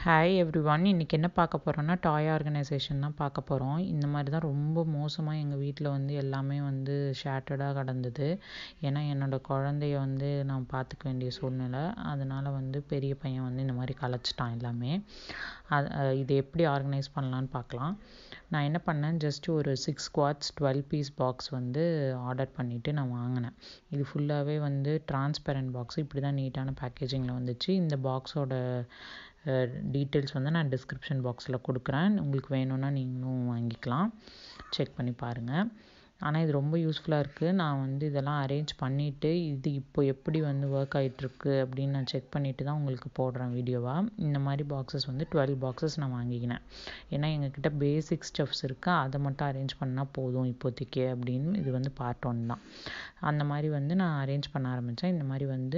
hi every one இன்றைக்கி என்ன பார்க்க போகிறோன்னா டாய் ஆர்கனைசேஷன் தான் பார்க்க போகிறோம் இந்த மாதிரி தான் ரொம்ப மோசமாக எங்கள் வீட்டில் வந்து எல்லாமே வந்து ஷேட்டர்டாக கிடந்தது ஏன்னா என்னோடய குழந்தைய வந்து நான் பார்த்துக்க வேண்டிய சூழ்நிலை அதனால் வந்து பெரிய பையன் வந்து இந்த மாதிரி கலைச்சிட்டான் எல்லாமே அது இது எப்படி ஆர்கனைஸ் பண்ணலான்னு பார்க்கலாம் நான் என்ன பண்ணேன் ஜஸ்ட் ஒரு six squats twelve piece box வந்து ஆர்டர் பண்ணிவிட்டு நான் வாங்கினேன் இது ஃபுல்லாகவே வந்து டிரான்ஸ்பெரண்ட் பாக்ஸ் இப்படி தான் நீட்டான பேக்கேஜிங்கில் வந்துச்சு இந்த பாக்ஸோட டீட்டெயில்ஸ் வந்து நான் டிஸ்கிரிப்ஷன் பாக்ஸில் கொடுக்குறேன் உங்களுக்கு வேணும்னா நீங்களும் வாங்கிக்கலாம் செக் பண்ணி பாருங்கள் ஆனால் இது ரொம்ப யூஸ்ஃபுல்லாக இருக்குது நான் வந்து இதெல்லாம் அரேஞ்ச் பண்ணிவிட்டு இது இப்போ எப்படி வந்து ஒர்க் ஆகிட்டுருக்கு அப்படின்னு நான் செக் பண்ணிவிட்டு தான் உங்களுக்கு போடுறேன் வீடியோவாக இந்த மாதிரி பாக்ஸஸ் வந்து டுவெல் பாக்ஸஸ் நான் வாங்கிக்கினேன் ஏன்னா எங்ககிட்ட பேசிக் ஸ்டெப்ஸ் இருக்குது அதை மட்டும் அரேஞ்ச் பண்ணால் போதும் இப்போதைக்கு அப்படின்னு இது வந்து பார்ட் ஒன் தான் அந்த மாதிரி வந்து நான் அரேஞ்ச் பண்ண ஆரம்பித்தேன் இந்த மாதிரி வந்து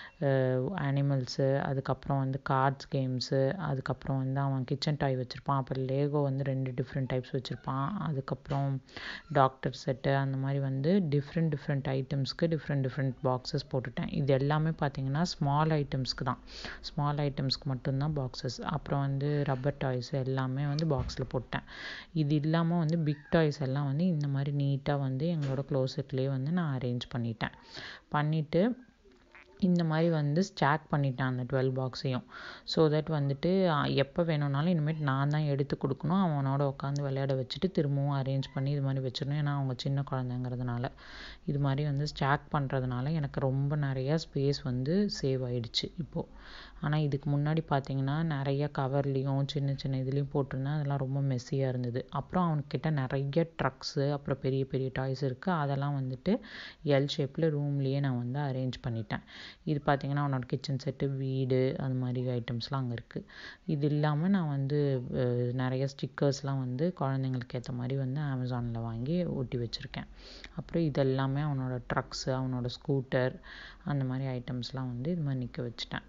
அனிமல்ஸு அதுக்கப்புறம் வந்து கார்ட்ஸ் கேம்ஸு அதுக்கப்புறம் வந்து அவன் கிச்சன் டாய் வச்சுருப்பான் அப்புறம் லேகோ வந்து ரெண்டு டிஃப்ரெண்ட் டைப்ஸ் வச்சுருப்பான் அதுக்கப்புறம் டாக்டர் செட்டு அந்த மாதிரி வந்து டிஃப்ரெண்ட் டிஃப்ரெண்ட் ஐட்டம்ஸ்க்கு டிஃப்ரெண்ட் டிஃப்ரெண்ட் பாக்ஸஸ் போட்டுட்டேன் இது எல்லாமே பார்த்தீங்கன்னா ஸ்மால் ஐட்டம்ஸ்க்கு தான் ஸ்மால் ஐட்டம்ஸ்க்கு மட்டும்தான் பாக்ஸஸ் அப்புறம் வந்து ரப்பர் டாய்ஸ் எல்லாமே வந்து பாக்ஸில் போட்டேன் இது இல்லாமல் வந்து பிக் டாய்ஸ் எல்லாம் வந்து இந்த மாதிரி நீட்டாக வந்து எங்களோட க்ளோசெட்லேயே வந்து நான் அரேஞ்ச் பண்ணிட்டேன் பண்ணிவிட்டு இந்த மாதிரி வந்து ஸ்டாக் பண்ணிட்டேன் அந்த டுவெல் பாக்ஸையும் ஸோ தட் வந்துட்டு எப்போ வேணும்னாலும் இனிமேட்டு நான் தான் எடுத்து கொடுக்கணும் அவனோட உட்காந்து விளையாட வச்சுட்டு திரும்பவும் அரேஞ்ச் பண்ணி இது மாதிரி வச்சிடணும் ஏன்னா அவங்க சின்ன குழந்தைங்கிறதுனால இது மாதிரி வந்து ஸ்டாக் பண்ணுறதுனால எனக்கு ரொம்ப நிறையா ஸ்பேஸ் வந்து சேவ் ஆகிடுச்சு இப்போது ஆனால் இதுக்கு முன்னாடி பார்த்தீங்கன்னா நிறைய கவர்லேயும் சின்ன சின்ன இதுலேயும் போட்டிருந்தேன் அதெல்லாம் ரொம்ப மெஸ்ஸியாக இருந்தது அப்புறம் அவன்கிட்ட நிறைய ட்ரக்ஸு அப்புறம் பெரிய பெரிய டாய்ஸ் இருக்குது அதெல்லாம் வந்துட்டு எல் ஷேப்பில் ரூம்லேயே நான் வந்து அரேஞ்ச் பண்ணிட்டேன் இது பார்த்திங்கன்னா அவனோட கிச்சன் செட்டு வீடு அது மாதிரி ஐட்டம்ஸ்லாம் அங்கே இருக்குது இது இல்லாமல் நான் வந்து நிறைய ஸ்டிக்கர்ஸ்லாம் வந்து குழந்தைங்களுக்கு ஏற்ற மாதிரி வந்து அமேசானில் வாங்கி ஒட்டி வச்சுருக்கேன் அப்புறம் இதெல்லாமே அவனோட ட்ரக்ஸு அவனோட ஸ்கூட்டர் அந்த மாதிரி ஐட்டம்ஸ்லாம் வந்து இது மாதிரி நிற்க வச்சுட்டேன்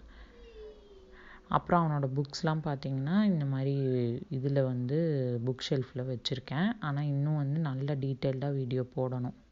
அப்புறம் அவனோட புக்ஸ்லாம் பார்த்திங்கன்னா இந்த மாதிரி இதில் வந்து புக் ஷெல்ஃபில் வச்சுருக்கேன் ஆனால் இன்னும் வந்து நல்ல டீட்டெயில்டாக வீடியோ போடணும்